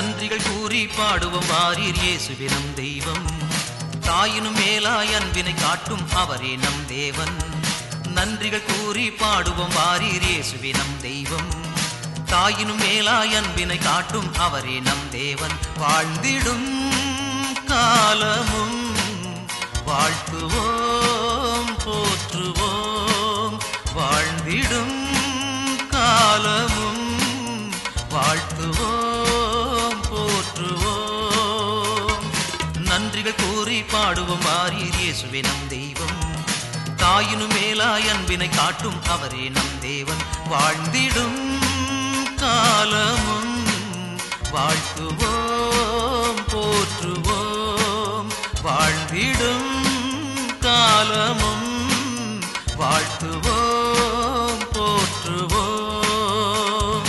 நன்றிகள் கூறி பாடுவோம் வாரீர் இயேசுவே நம் தெய்வம் தாயினும் மேலாய் அன்பினை காட்டும் அவரே நம் தேவன் நன்றிகள் கூறி பாடுவோம் வாரீர் இயேசுவே நம் தெய்வம் தாயினும் மேலாய் அன்பினை காட்டும் அவரே நம் தேவன் வாழ்ந்திடும் காலமும் வாழ்த்துவோம் போற்றுவோம் வாழ்ந்திடும் காலமும் வாழ்த்துவோம் போற்றுவோம் நன்றிகள் கூறி பாடுவோம் வாரீர் இயேசுவே நம் தெய்வம் தாயினும் மேலாய் அன்பினை காட்டும் அவரே நம் தேவன் வாழ்ந்திடும் காலமும் வாழ்த்துவோம் போற்றுவோம் வாழ்ந்திடும் காலமும் வாழ்த்துவோம் போற்றுவோம்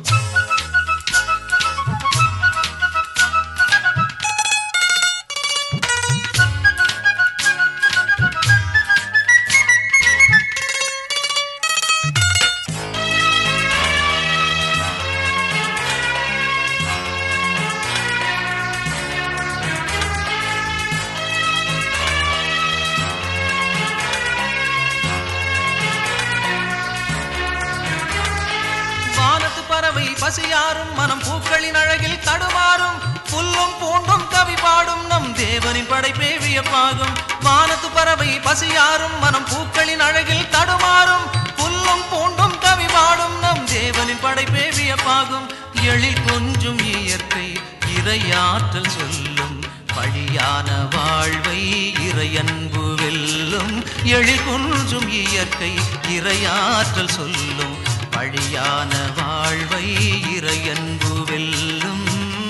வானத்து பறவை பசியாரும் மனம் பூக்களின் அழகில் தடுமாறும் புல்லும் பூண்டும் கவி பாடும் நம் தேவனின் படைப்பே வியப்பாகும் வானத்து பறவை பசியாரும் மனம் பூக்களின் அழகில் தடுமாறும் புல்லும் பூண்டும் கவி பாடும் நம் தேவனின் படைப்பே வியப்பாகும் எழில் கொஞ்சும் இயற்கை இறையாற்றல் சொல்லும் பழியான வாழ்வை இறையன்பு வெல்லும் எழில் கொஞ்சும் இயற்கை இறையாற்றல் சொல்லும் பழியான வாழ்வை இறையன்பு வெல்லும்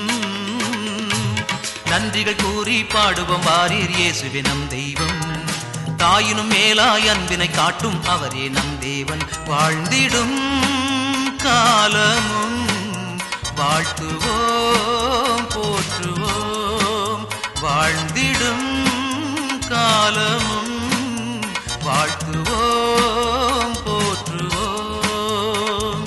நன்றிகள் கூறி பாடுவோம் வாரீர் இயேசுவே நம் தெய்வம் தாயினும் மேலாய் அன்பினை காட்டும் அவரே நம் தேவன் வாழ்ந்திடும் காலமும் வாழ்த்துவோம் போற்றுவோம் வாழ்ந்திடும் காலமும் வாழ்த்துவோம் போற்றுவோம்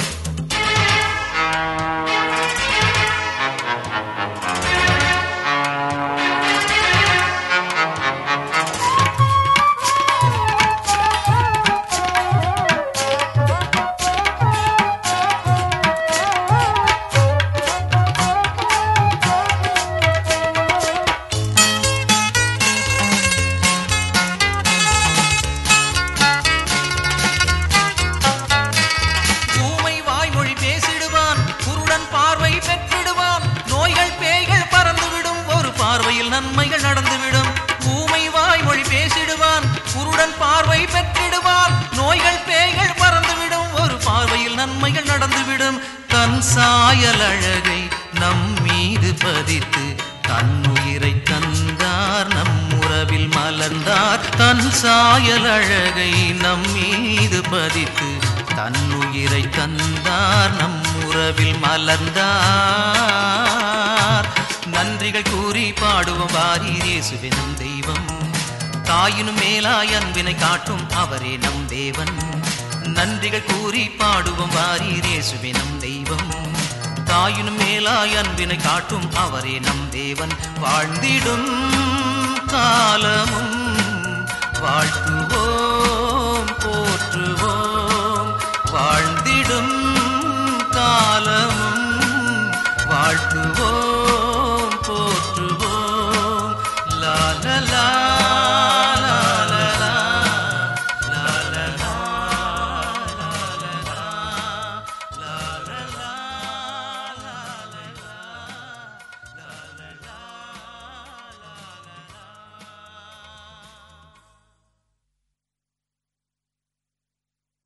ஊமை வாய்மொழி பேசிடுவான் குருடன் பார்வை பெற்றிடுவான் நோய்கள் பேய்கள் பறந்துவிடும் ஒரு பார்வையில் நன்மைகள் நடந்துவிடும் ஊமை வாய்மொழி பேசிடுவான் குருடன் பார்வை பெற்றிடுவான் நோய்கள் பேய்கள் பறந்துவிடும் ஒரு பார்வையில் நன்மைகள் நடந்துவிடும் தன் சாயல் அழகை நம் மீது பதித்து தன்னுயிரை தந்தார் நம் உறவில் மலர்ந்தார் தன் சாயல் அழகை நம் மீது பதித்து தன்னுயிரை தந்தார் நம் உறவில் மலர்ந்தார் நன்றிகள் கூறி பாடுவோம் வாரீர் இயேசுவே நம் தெய்வம் தாயினும் மேலாய் அன்பினை காட்டும் அவரே நம் தேவன் நன்றிகள் கூறி பாடுவோம் வாரீர் இயேசுவே நம் தெய்வம் தாயினும் மேலாய் அன்பினை காட்டும் அவரே நம் தேவன் வாழ்ந்திடும்